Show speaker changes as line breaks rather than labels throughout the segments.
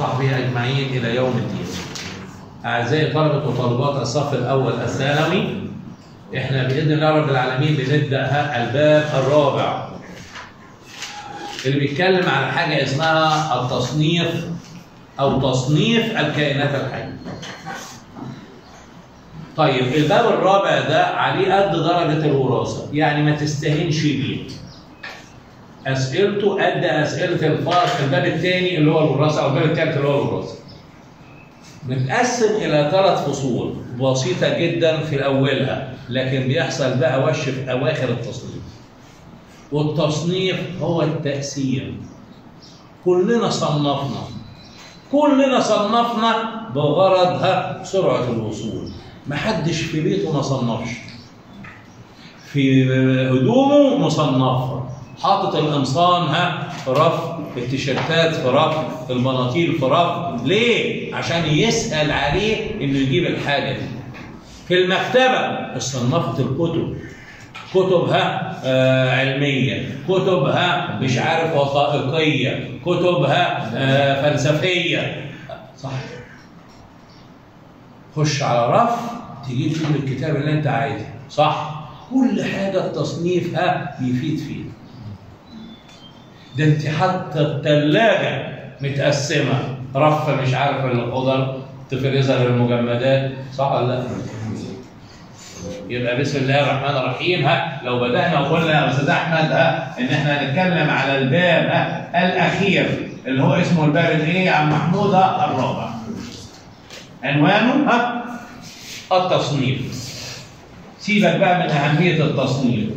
وصحبه أجمعين إلى يوم الدين أعزائي طلبة وطالبات الصف الأول الثانوي إحنا بإذن الله رب العالمين بنبدأ الباب الرابع اللي بيتكلم على حاجة اسمها التصنيف أو تصنيف الكائنات الحية طيب الباب الرابع ده عليه قد درجة الوراثة يعني ما تستهينش بيه أسئلته قد أسئلة الفصل الباب الثاني اللي هو الوراثة أو الباب الثالث اللي هو الوراثة متقسم إلى ثلاث فصول بسيطة جدا في أولها لكن بيحصل بقى وش في أواخر التصنيف والتصنيف هو التقسيم كلنا صنفنا كلنا صنفنا بغرضها سرعة الوصول محدش في بيته ما صنفش في هدومه مصنفة حاطط القمصان ها في رف التيشيرتات في رف البناطيل في رف ليه؟ عشان يسأل عليه انه يجيب الحاجة دي في المكتبة صنفت الكتب كتبها آه علمية كتبها مش عارف وثائقية كتبها آه فلسفية صح خش على رف تجيب فيه الكتاب اللي انت عايزه صح كل حاجة تصنيفها بيفيد فيه ده انت حتى الثلاجة متقسمة رف مش عارف الخضر تفرزها للمجمدات صح ولا لا؟ يبقى بسم الله الرحمن الرحيم ها لو بدأنا وقلنا يا أستاذ أحمد ها إن إحنا هنتكلم على الباب ها الأخير اللي هو اسمه الباب الإيه يا عم محمود ها الرابع عنوانه ها التصنيف سيبك بقى من أهمية التصنيف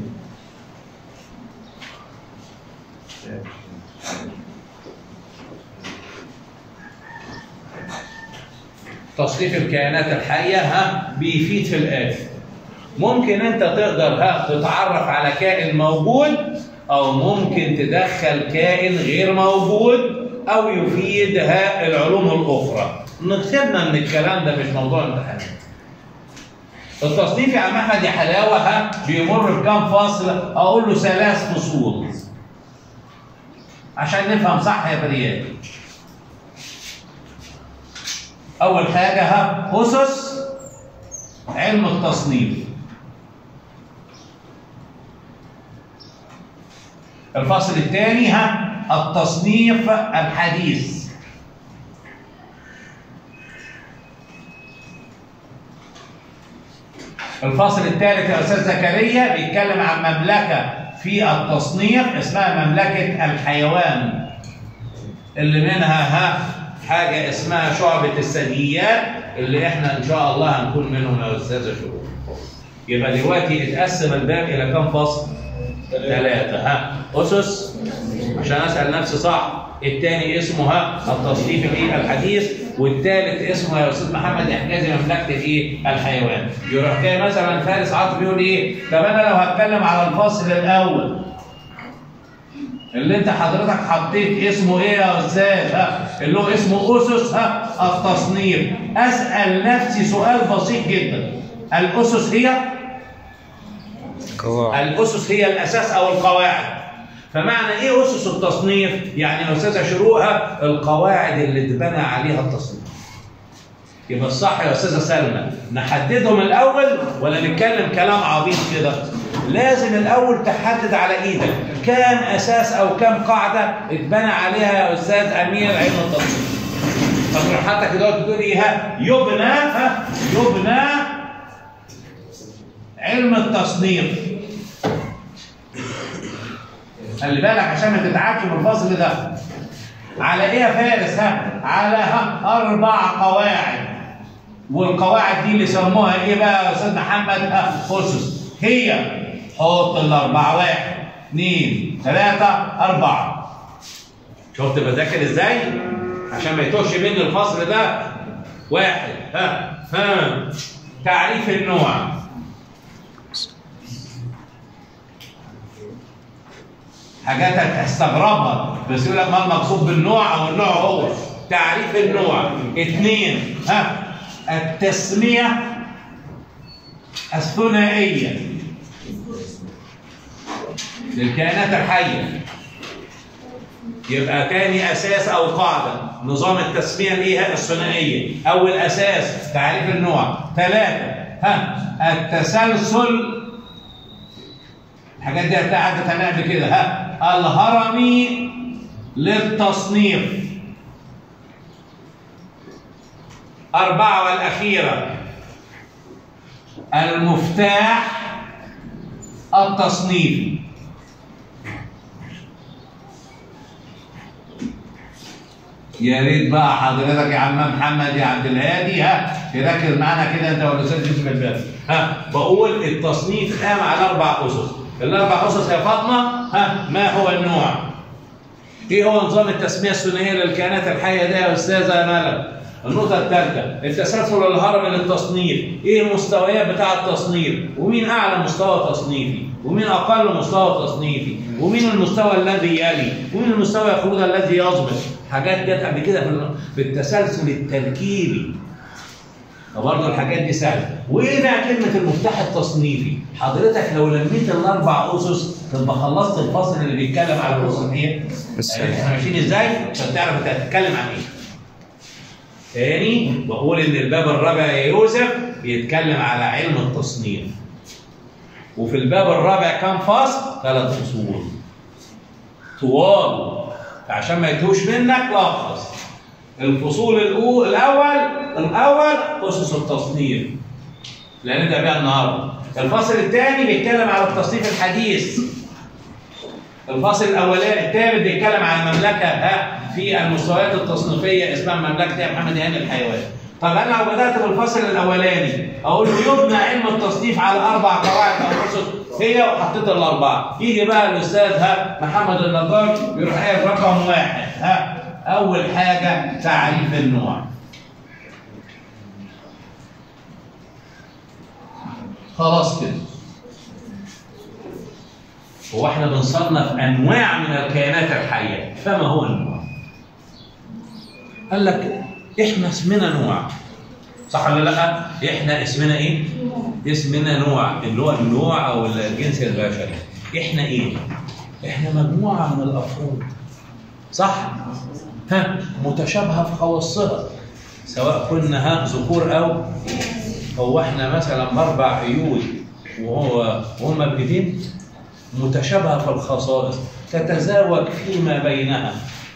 تصنيف الكائنات الحية ها بيفيد في الآتي ممكن أنت تقدر ها تتعرف على كائن موجود أو ممكن تدخل كائن غير موجود أو يفيد ها العلوم الأخرى نكتبنا ان الكلام ده مش موضوع امتحان التصنيف يا عم احمد يا حلاوه ها بيمر بكام فصل اقول له ثلاث فصول عشان نفهم صح يا بريان اول حاجه ها اسس علم التصنيف الفصل الثاني ها التصنيف الحديث الفصل الثالث يا استاذ زكريا بيتكلم عن مملكه في التصنيف اسمها مملكه الحيوان اللي منها ها حاجه اسمها شعبه الثدييات اللي احنا ان شاء الله هنكون منهم يا استاذ شروق يبقى دلوقتي اتقسم الباب الى كم فصل؟ ثلاثه ها اسس عشان اسال نفسي صح الثاني اسمه ها التصنيف الايه الحديث والثالث اسمه يا استاذ محمد احجازي مملكه الايه الحيوان يروح جاي مثلا فارس عاطف يقول ايه طب انا لو هتكلم على الفصل الاول اللي انت حضرتك حطيت اسمه ايه يا استاذ ها اللي هو اسمه اسس ها التصنيف اسال نفسي سؤال بسيط جدا الاسس هي
قواعد
الاسس هي الاساس او القواعد فمعنى ايه اسس التصنيف يعني يا استاذه شروقها القواعد اللي اتبنى عليها التصنيف يبقى الصح يا استاذه سلمى نحددهم الاول ولا نتكلم كلام عبيط كده لازم الاول تحدد على ايدك كام اساس او كام قاعده اتبنى عليها يا استاذ امير علم التصنيف طب حتى كده تقول ايه ها يبنى ها يبنى علم التصنيف خلي بالك عشان ما تتعبش من الفصل ده على ايه يا فارس ها على ها اربع قواعد والقواعد دي اللي سموها ايه بقى يا استاذ محمد ها اسس هي حط الاربعه واحد اثنين ثلاثه اربعه شفت بذاكر ازاي عشان ما يتوهش مني الفصل ده واحد ها ها تعريف النوع حاجات هتستغربها بس يقول لك ما المقصود بالنوع او النوع هو تعريف النوع اثنين ها التسميه الثنائيه للكائنات الحيه يبقى تاني اساس او قاعده نظام التسميه الايه الثنائيه اول اساس تعريف النوع ثلاثه ها التسلسل الحاجات دي هتلاقي عدت عليها قبل كده ها الهرمي للتصنيف أربعة والأخيرة المفتاح التصنيفي يا ريت بقى حضرتك يا عم محمد يا عبد الهادي ها تركز معانا كده انت والاستاذ يوسف الباب ها بقول التصنيف قام على اربع اسس الاربع اسس يا فاطمه ها ما هو النوع ايه هو نظام التسميه الثنائيه للكائنات الحيه ده يا استاذه ملك النقطة الثالثة التسلسل الهرمي للتصنيف، ايه المستويات بتاع التصنيف؟ ومين أعلى مستوى تصنيفي؟ ومين أقل مستوى تصنيفي؟ ومين المستوى الذي يلي؟ ومين المستوى يخرج الذي يضبط؟ حاجات جت قبل كده في في التسلسل التركيبي. فبرضه الحاجات دي سهلة. وإيه بقى كلمة المفتاح التصنيفي؟ حضرتك لو لميت الأربع أسس تبقى خلصت الفصل اللي بيتكلم على الأسس دي. احنا ماشيين إزاي؟ عشان تعرف أنت هتتكلم عن إيه. تاني بقول ان الباب الرابع يا يوسف بيتكلم على علم التصنيف وفي الباب الرابع كام فصل؟ ثلاث فصول طوال عشان ما يتوش منك لخص الفصول الأول الأول الأول أسس التصنيف اللي هنبدأ بيها النهارده الفصل الثاني بيتكلم على التصنيف الحديث الفصل الاولاني الثالث بيتكلم عن المملكه ها في المستويات التصنيفيه اسمها مملكه يا محمد هاني الحيوان. طب انا لو بدات بالفصل الاولاني اقول له يبنى علم التصنيف على اربع قواعد او اسس هي وحطيت الاربعه. يجي بقى الاستاذ ها محمد النجار يروح قايل رقم واحد ها اول حاجه تعريف النوع. خلاص كده. هو احنا بنصنف انواع من الكائنات الحيه فما هو النوع قال لك احنا اسمنا نوع صح ولا لا احنا اسمنا ايه اسمنا نوع اللي هو النوع او الجنس البشري احنا ايه احنا مجموعه من الافراد صح ها متشابهه في خواصها سواء كنا ها ذكور او هو احنا مثلا باربع عيون وهو وهم ابنتين متشابهة في الخصائص تتزاوج فيما بينها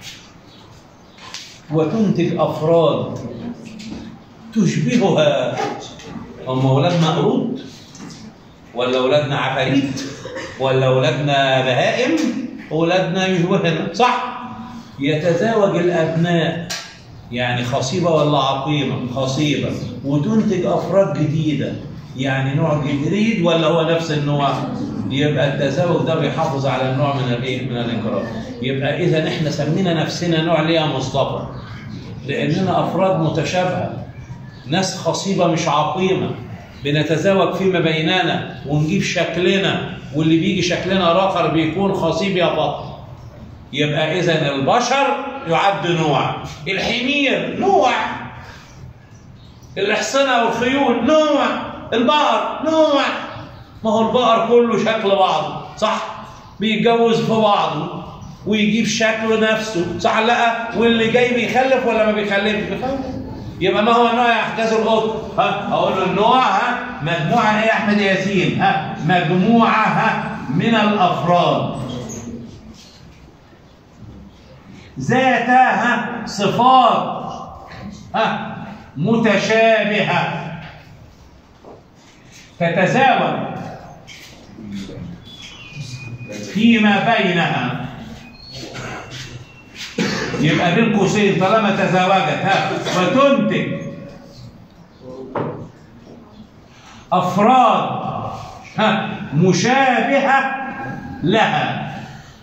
وتنتج أفراد تشبهها هم أولادنا قرود ولا أولادنا عفاريت ولا أولادنا بهائم أولادنا يشبهنا صح يتزاوج الأبناء يعني خصيبة ولا عقيمة خصيبة وتنتج أفراد جديدة يعني نوع جديد ولا هو نفس النوع يبقى التزاوج ده بيحافظ على النوع من الايه من الانقراض يبقى اذا احنا سمينا نفسنا نوع ليه يا مصطفى لاننا افراد متشابهه ناس خصيبه مش عقيمه بنتزاوج فيما بيننا ونجيب شكلنا واللي بيجي شكلنا اخر بيكون خصيب يا بطل يبقى اذا البشر يعد نوع الحمير نوع الحصنه والخيول نوع البقر نوع ما هو البقر كله شكل بعضه صح بيتجوز في بعضه ويجيب شكله نفسه صح لا واللي جاي بيخلف ولا ما بيخلفش بيخلف يبقى ما هو نوع احداث القط ها اقول له النوع ها مجموعه ايه يا احمد ياسين ها مجموعه ها من الافراد ذاتها صفات ها متشابهه تتزاوج فيما بينها يبقى بين قوسين طالما تزاوجت ها وتنتج افراد ها مشابهه لها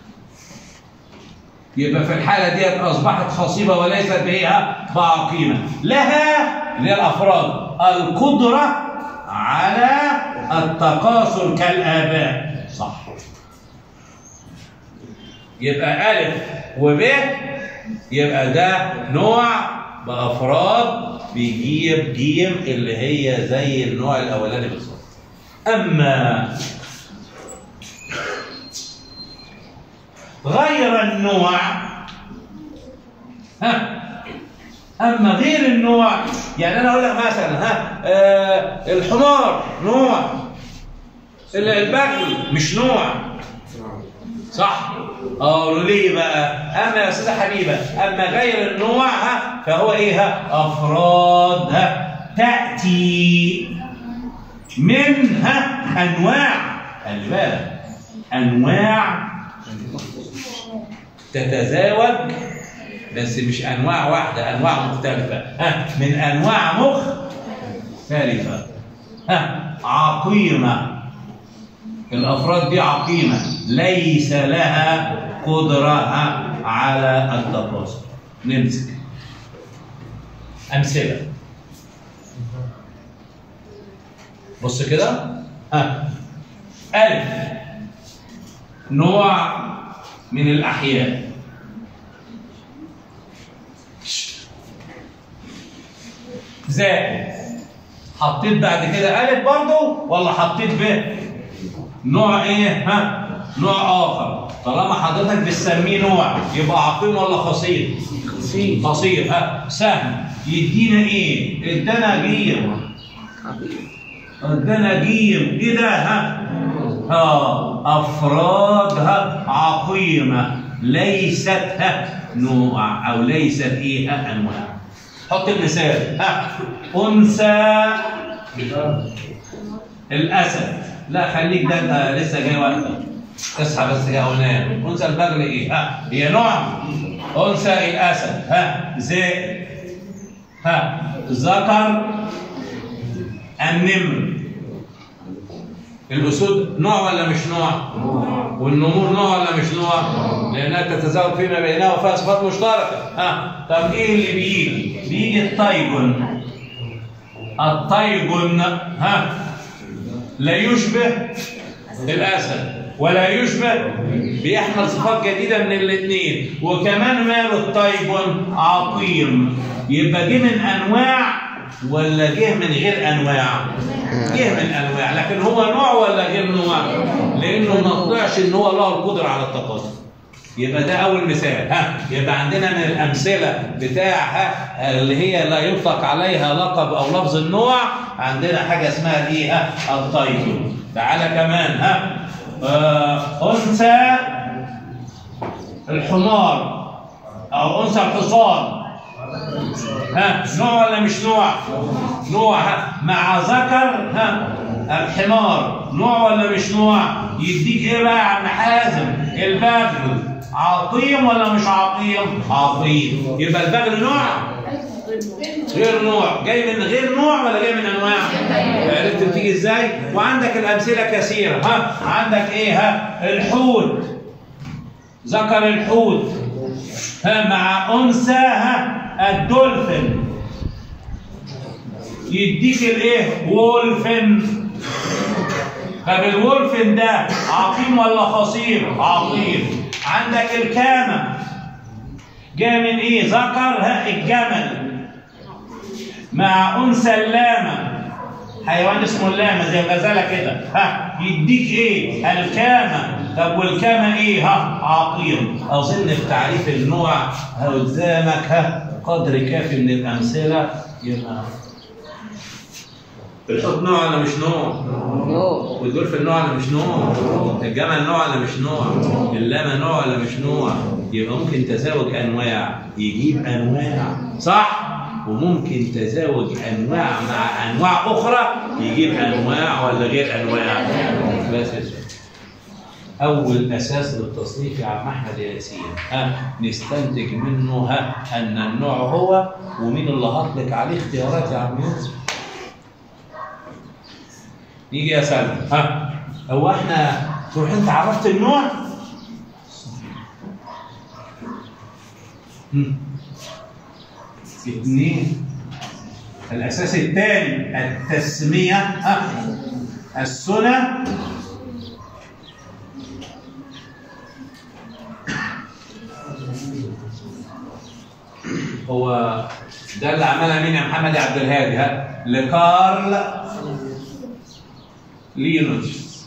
يبقى في الحاله ديت اصبحت خصيبه وليست بها بعقيمه لها للافراد القدره على التكاثر كالآباء صح يبقى ألف وب يبقى ده نوع بأفراد بيجيب جيم اللي هي زي النوع الأولاني بالظبط أما غير النوع ها اما غير النوع يعني انا اقول لك مثلا ها آه الحمار نوع ال- البغل مش نوع صح اه ليه بقى اما يا استاذه حبيبه اما غير النوع ها فهو ايه ها افراد ها تاتي من ها انواع خلي بالك انواع تتزاوج بس مش انواع واحده انواع مختلفه ها من انواع مختلفه ها عقيمه الافراد دي عقيمه ليس لها قدره ها على التواصل نمسك امثله بص كده ها الف نوع من الاحياء زائد حطيت بعد كده الف برضه ولا حطيت ب نوع ايه ها نوع اخر طالما حضرتك بتسميه نوع يبقى عقيم ولا خصير خصير ها سهم يدينا ايه ادانا جيم ادانا جيم ايه ده ها ها افرادها عقيمه ليست ها نوع او ليست ايه ها انواع حط المثال ها انثى الاسد لا خليك ده انت لسه جاي وقتك اصحى بس يا ونام انثى البغل ايه ها هي نوع انثى الاسد ها زائد ها ذكر النمر الاسود نوع ولا مش نوع والنمور نوع ولا مش نوع لانها تتزاوج فيما بينها وفيها صفات مشتركه ها طب ايه اللي بيجي بيجي الطيجن الطيجن ها لا يشبه الاسد ولا يشبه بيحمل صفات جديده من الاثنين وكمان ماله الطيجن عقيم يبقى جه من انواع ولا جه من غير انواع جه من انواع لكن هو نوع ولا غير نوع لانه ما طلعش ان هو له القدره على التقدم يبقى ده اول مثال ها يبقى عندنا من الامثله بتاعها اللي هي لا يطلق عليها لقب او لفظ النوع عندنا حاجه اسمها ايه ها الطيب تعالى كمان ها آه انثى الحمار او انثى الحصان ها نوع ولا مش نوع نوع ها مع ذكر ها الحمار نوع ولا مش نوع يديك ايه بقى يا عم حازم البغل عقيم ولا مش عقيم عقيم يبقى البغل نوع غير نوع جاي من غير نوع ولا جاي من انواع عرفت بتيجي ازاي وعندك الامثله كثيره ها عندك ايه ها الحوت ذكر الحوت ها مع انثى ها الدولفين يديك الايه وولفن طب الولفن ده عقيم ولا خصير عقيم عندك الكامة جاء من ايه ذكر ها الجمل مع انثى اللامة حيوان اسمه اللامة زي الغزالة كده ها يديك ايه الكامة طب والكامة ايه ها عقيم اظن في تعريف النوع قدامك ها قدر كافي من الامثله يبقى الحوت نوع ولا مش نوع؟
نوع
والدولفين نوع ولا مش نوع؟ الجمل نوع ولا مش نوع؟ اللامة نوع ولا مش نوع؟ يبقى ممكن تزاوج انواع يجيب انواع صح؟ وممكن تزاوج انواع مع انواع اخرى يجيب انواع ولا غير انواع؟ بس يا سيدي. اول اساس للتصنيف يا عم احمد يا ياسين ها نستنتج منه ها ان النوع هو ومين اللي هطلق عليه اختيارات يا عم يوسف يجي يا سلمى ها هو احنا تروح انت عرفت النوع هم. اثنين الاساس الثاني التسميه ها السنه هو ده اللي عملها مين يا محمد يا عبد الهادي ها لكارل لينوس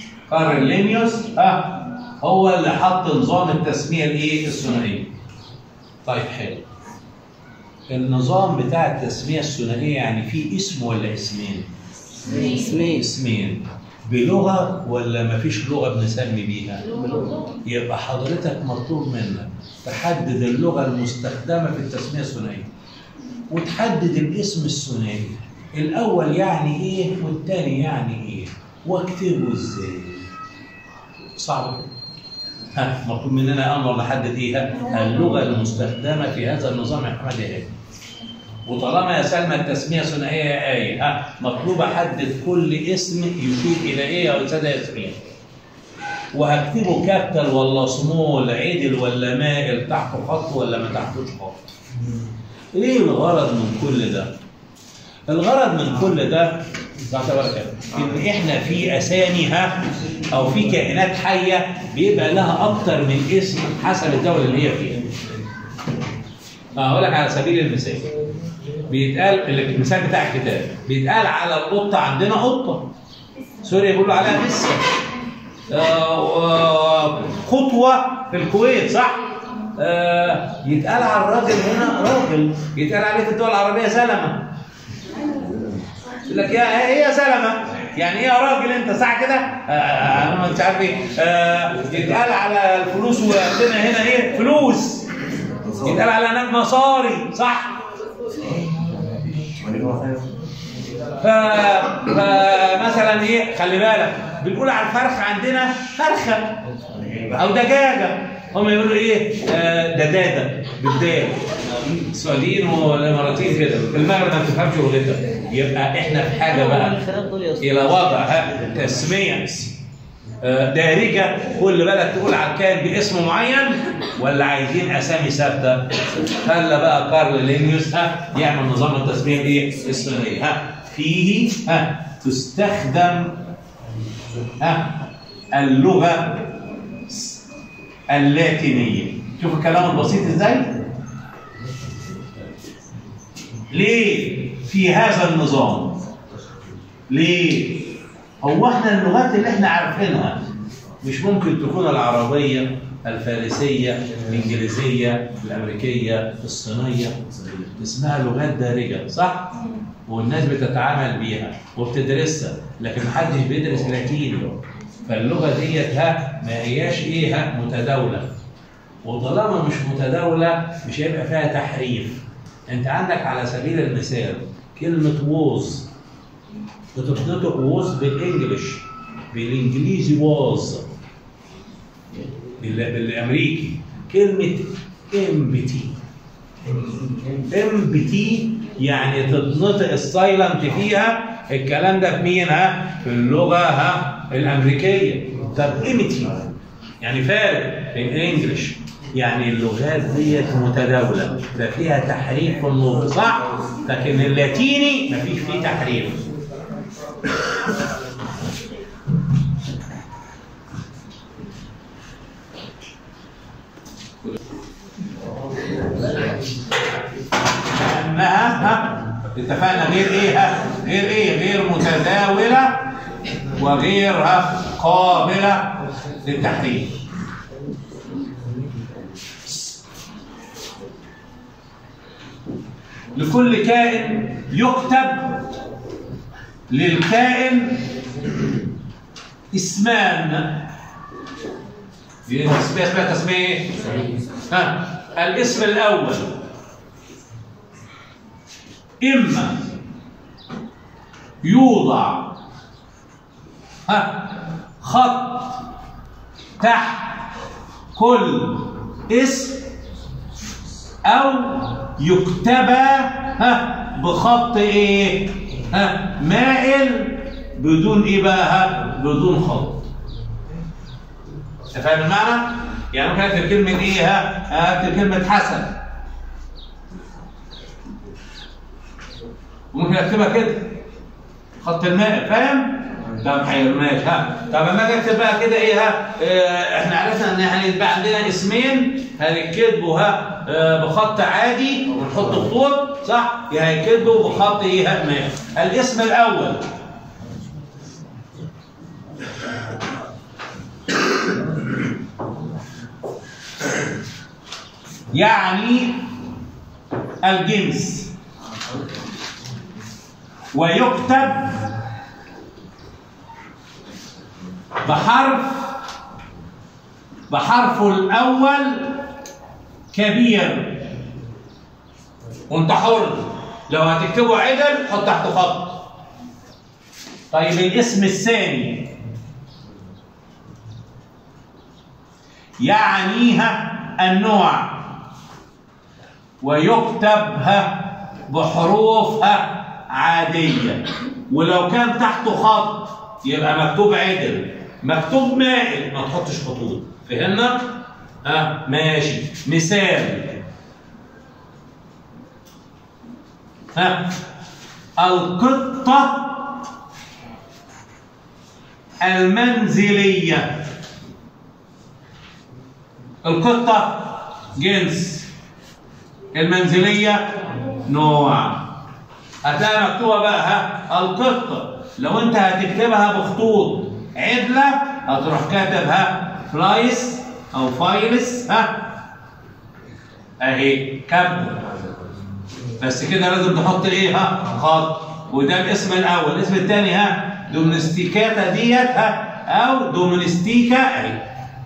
كارل لينيوس ها هو اللي حط نظام التسميه الايه الثنائيه طيب حلو النظام بتاع التسمية الثنائية يعني فيه اسم ولا اسمين؟
اسمين
اسمين بلغة ولا مفيش لغة بنسمي بيها؟ يبقى حضرتك مطلوب منك تحدد اللغة المستخدمة في التسمية الثنائية وتحدد الاسم الثنائي الأول يعني إيه والتاني يعني إيه واكتبه إزاي صعب ها مطلوب مننا أمر نحدد إيه ها؟ اللغة المستخدمة في هذا النظام يا محمد إيه وطالما يا سلمى التسمية ثنائية يا آية ها مطلوب أحدد كل اسم يشير إلى إيه يا أستاذة ياسمين وهكتبه كابيتال ولا سمول عدل ولا مائل تحته خط ولا ما تحتوش خط ايه الغرض من كل ده الغرض من كل ده الله تبارك ان احنا في اسامي ها او في كائنات حيه بيبقى لها اكتر من اسم حسب الدوله اللي هي فيها اقول لك على سبيل المثال بيتقال المثال بتاع الكتاب بيتقال على القطه عندنا قطه سوريا بيقولوا عليها مسكه آه، خطوه في الكويت صح؟ آه، يتقال على الراجل هنا راجل يتقال عليه في الدول العربيه سلمه يقول لك يا ايه يا سلمه يعني ايه يا راجل انت ساعه كده آه، انا مش عارف ايه آه، يتقال على الفلوس وعندنا هنا ايه فلوس يتقال على هناك مصاري صح ف... فمثلا ايه خلي بالك بنقول على الفرخ عندنا فرخه او دجاجه هم يقولوا ايه آه دداده بالدال السعوديين والاماراتيين كده المغرب ما بتفهمش لغتها يبقى احنا في حاجه بقى
الفراخ دول يا
الى وضع ها، تسميه آه، دارجه كل بلد تقول على الكائن باسم معين ولا عايزين اسامي ثابته خلى بقى كارل لينيوس ها يعمل نظام التسميه الايه الصينيه ها فيه ها تستخدم ها اللغه اللاتينيه شوف الكلام البسيط ازاي ليه في هذا النظام ليه هو احنا اللغات اللي احنا عارفينها مش ممكن تكون العربية الفارسية الإنجليزية الأمريكية الصينية اسمها لغات دارجة صح؟ والناس بتتعامل بيها وبتدرسها لكن محدش بيدرس لاتيني فاللغة ديت ها ما هياش ايه ها متداولة وطالما مش متداولة مش هيبقى فيها تحريف انت عندك على سبيل المثال كلمة ووز بتتنطق ووز بالانجلش بالانجليزي واز بال- بالامريكي كلمة امبتي امبتي يعني تتنطق السايلنت فيها الكلام ده في مين ها؟ في اللغة ها الامريكية طب امتي يعني فارق في الانجلش يعني اللغات ديت متداولة ففيها تحريف في النطق صح؟ لكن اللاتيني مفيش فيه تحريف انها ها اتفقنا غير ايه ها غير ايه غير متداوله وغير ها قابله للتحريف لكل كائن يكتب للكائن اسمان دي تسميه اسمها تسميه ايه؟ ها الاسم الاول اما يوضع ها خط تحت كل اسم او يكتبى ها بخط ايه ها مائل بدون ايه بقى ها بدون خط انت فاهم المعنى يعني ممكن اكتب كلمه ايه ها اكتب كلمه حسن ممكن اكتبها كده خط الماء فاهم لا ما حيرماش ها طب لما اجي اكتب بقى كده ايه ها اه احنا عرفنا ان هنبقى عندنا اسمين هنكتبوا ها اه بخط عادي ونحط خطوط صح يا هيكتبوا بخط ايه ها ماء الاسم الاول يعني الجنس ويكتب بحرف بحرفه الأول كبير وانت حر لو هتكتبه عدل حط تحته خط طيب الاسم الثاني يعنيها النوع ويكتبها بحروفها عادية ولو كان تحته خط يبقى مكتوب عدل مكتوب مائل ما تحطش خطوط فهمنا؟ ها ماشي مثال ها القطة المنزلية القطة جنس المنزلية نوع هتلاقي مكتوبة بقى ها القطة لو انت هتكتبها بخطوط عدلة هتروح كاتبها فلايس او فايلس ها اهي كب بس كده لازم تحط ايه ها خط وده الاسم الاول الاسم الثاني ها دوميستيكاتا ديت ها او دوميستيكا اهي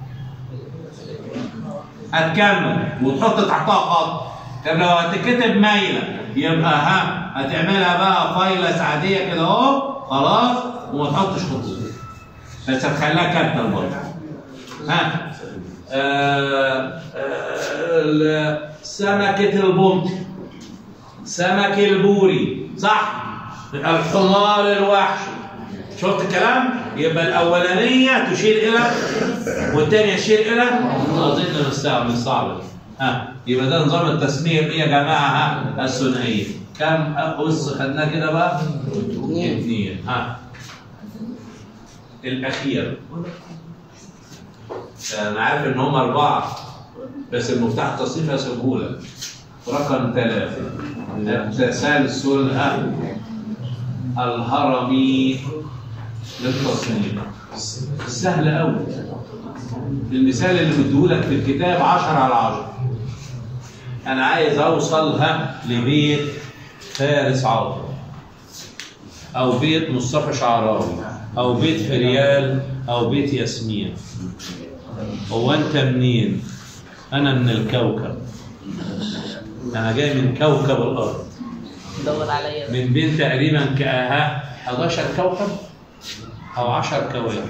هتكمل وتحط تحتها خط طب لو هتكتب مايله يبقى ها هتعملها بقى فايلس عاديه كده اهو خلاص وما تحطش خطوط بس هتخليها كابتن برضه ها آه آه سمكة البلطي سمك البوري صح الحمار الوحشي شفت الكلام يبقى الاولانيه تشير الى والثانيه تشير الى اظن مش صعب مش صعب ها يبقى ده نظام التسميه ايه يا جماعه ها الثنائيه كم بص خدناه كده بقى اثنين ها الاخير انا عارف ان هم اربعه بس المفتاح التصنيف هسيبه لك رقم ثلاثه التسلسل ها الهرمي للتصنيف سهل قوي المثال اللي مديهولك في الكتاب 10 على 10 انا عايز اوصلها لبيت فارس عاطف او بيت مصطفى شعراوي او بيت فريال او بيت ياسمين هو انت منين انا من الكوكب انا جاي من كوكب الارض
دور عليا
من بين تقريبا كأها 11 كوكب او 10 كواكب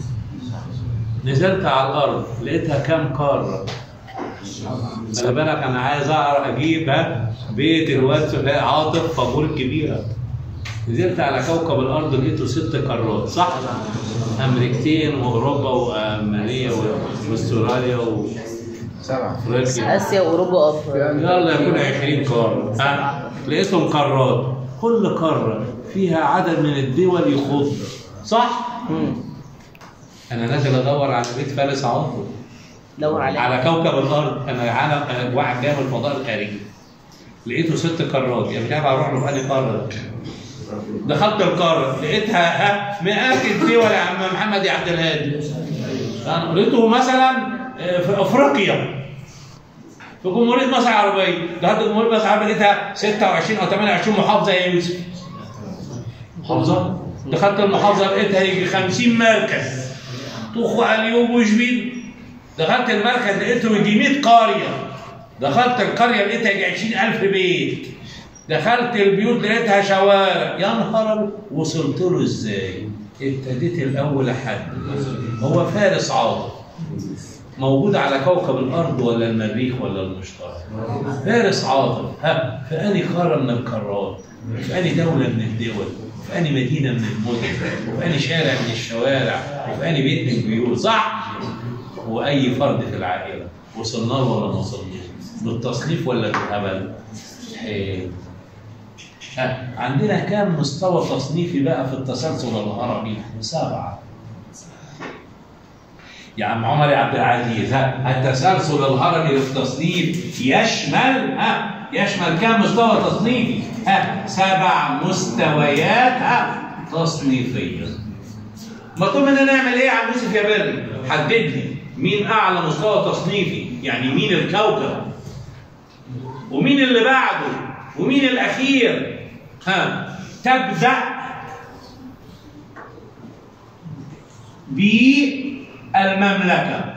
نزلت على الارض لقيتها كام قاره خلي بالك انا عايز اعرف اجيب ها بيت الواد عاطف فابور كبيره نزلت على كوكب الارض لقيته ست قارات صح؟ امريكتين واوروبا وامريكا واستراليا
سبعة
وافريقيا
اسيا واوروبا وافريقيا
يلا يكون 20 قاره ها لقيتهم قارات كل قاره فيها عدد من الدول يخض صح؟
مم.
انا نازل ادور على بيت فارس عاطف
دور عليا
على كوكب الارض انا عالم أنا واحد جاي من الفضاء الخارجي لقيته ست قارات يا بتاع اروح له في انهي قاره دخلت القاره لقيتها ها مئات الدول يا عم محمد يا عبد الهادي انا لقيته مثلا آه، في افريقيا في جمهوريه مصر العربيه دخلت جمهوريه مصر العربيه لقيتها 26 او 28 محافظه يا يوسف محافظه دخلت المحافظه لقيتها يجي 50 مركز طوخ اليوب وشبين دخلت المركز لقيته يجي 100 قريه دخلت القريه لقيتها يجي 20000 بيت دخلت البيوت لقيتها شوارع يا نهار أبيض. وصلت له ازاي؟ ابتديت الاول احدد هو فارس عاطف موجود على كوكب الارض ولا المريخ ولا المشتري فارس عاطف ها في انهي قاره من القارات في انهي دوله من الدول في انهي مدينه من المدن وفي انهي شارع من الشوارع وفي انهي بيت من البيوت صح واي فرد في العائله وصلنا له ولا ما وصلناش بالتصنيف ولا بالهبل حلو ها، عندنا كام مستوى تصنيفي بقى في التسلسل الهرمي؟ سبعة. يا عم عمر يا عبد العزيز ها التسلسل الهرمي للتصنيف يشمل ها يشمل كام مستوى تصنيفي؟ ها سبع مستويات ها تصنيفية. مطلوب مننا نعمل ايه يا عم يوسف يا بري؟ حدد لي مين اعلى مستوى تصنيفي؟ يعني مين الكوكب ومين اللي بعده ومين الاخير ها تبدا بالمملكه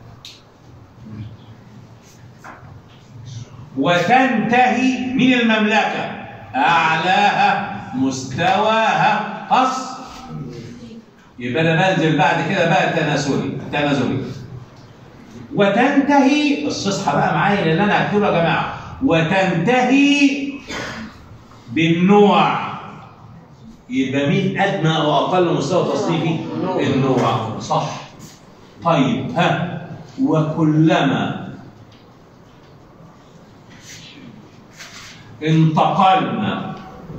وتنتهي من المملكه اعلاها مستواها قص يبقى انا بنزل بعد كده بقى التناسلي التنازلي وتنتهي استصحى بقى معايا لان انا هكتبه يا جماعه وتنتهي بالنوع يبقى مين ادنى او اقل مستوى تصنيفي؟ النوع صح طيب ها وكلما انتقلنا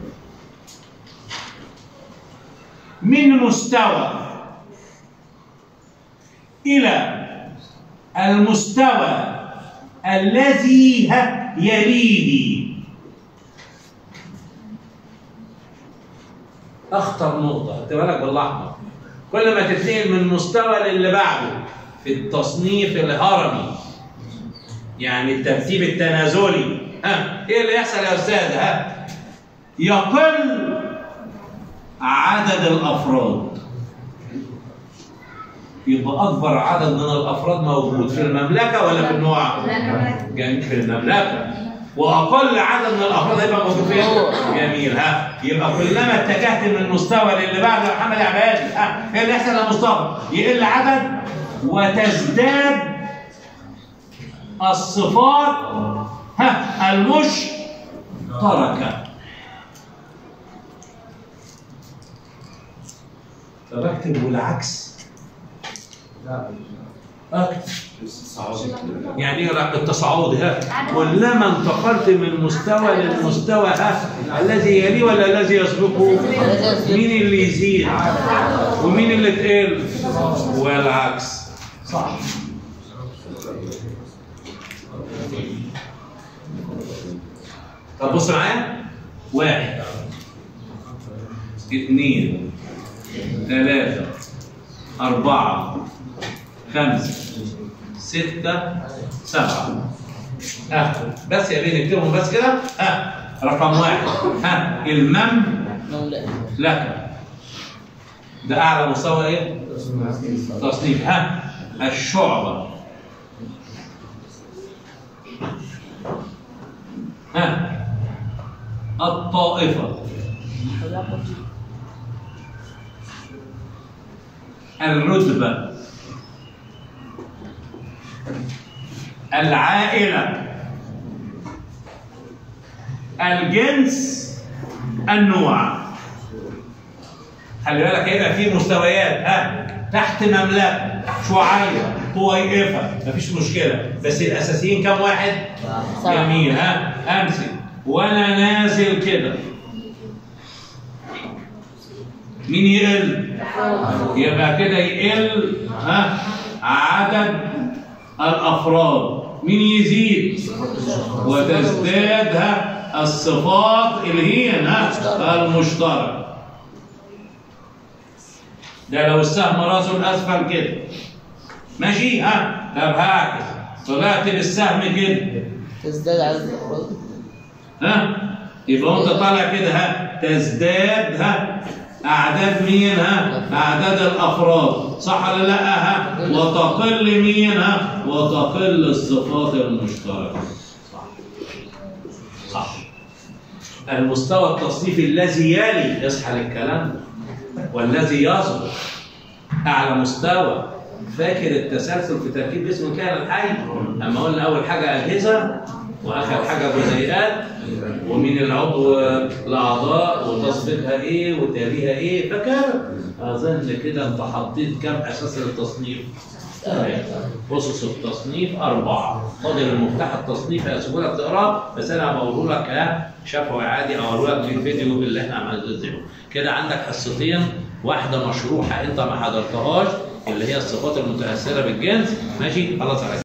من مستوى إلى المستوى الذي ه- يليه أخطر نقطة خدت بالك بالأحمر كل ما تتنقل من مستوى للي بعده في التصنيف الهرمي يعني الترتيب التنازلي ها ايه اللي يحصل يا استاذ ها يقل عدد الافراد يبقى اكبر عدد من الافراد موجود في المملكه ولا في النوع جميل في المملكه واقل عدد من الافراد هيبقى موجود فين جميل ها يبقى كلما اتجهت من المستوى للي بعده يا محمد عبادي ها ايه اللي يحصل يا مصطفى يقل عدد وتزداد الصفات ها المشتركه طب اكتب والعكس اكتب يعني ايه رأي التصاعد ها كلما انتقلت من مستوى للمستوى ها الذي يليه ولا الذي يسبقه مين اللي يزيد ومين اللي تقل والعكس صح طب بص معايا واحد اثنين ثلاثة أربعة خمسة ستة سبعة ها بس يا بيه نكتبهم بس كده ها رقم واحد ها المم
مملكة
لك ده أعلى مستوى إيه؟ تصنيف ها الشعبة ها الطائفة الرتبة العائلة الجنس النوع خلي بالك هيبقى في مستويات ها تحت مملكة شعيرة طويقفة مفيش مشكلة بس الأساسيين كم واحد؟
سبعة.
جميل ها أمسك وأنا نازل كده مين يقل؟ يبقى كده يقل ها عدد الافراد مين يزيد وتزداد ها الصفات اللي هي ها المشترك ده لو السهم راسه الاسفل كده ماشي ها طب هعكس طلعت بالسهم كده
تزداد عدد الأفراد
ها يبقى وانت طالع كده ها تزداد ها اعداد مين ها اعداد الافراد صح ولا لا ها وتقل مين ها وتقل الصفات المشتركه صح صح المستوى التصنيفي الذي يلي يصحى للكلام ده والذي يصبر اعلى مستوى فاكر التسلسل في تركيب اسم كان الحي اما قلنا اول حاجه اجهزه واخر حاجه جزيئات ومين العضو الاعضاء وتصفيقها ايه وتاليها ايه فاكر اظن كده انت حطيت كام اساس للتصنيف أسس التصنيف أربعة فاضل المفتاح التصنيف هسيبه لك تقراه بس أنا بقوله لك ها شفوي عادي أو أقوله لك في الفيديو اللي إحنا عملناه كده عندك حصتين واحدة مشروحة أنت ما حضرتهاش اللي هي الصفات المتأثرة بالجنس ماشي خلاص على كده.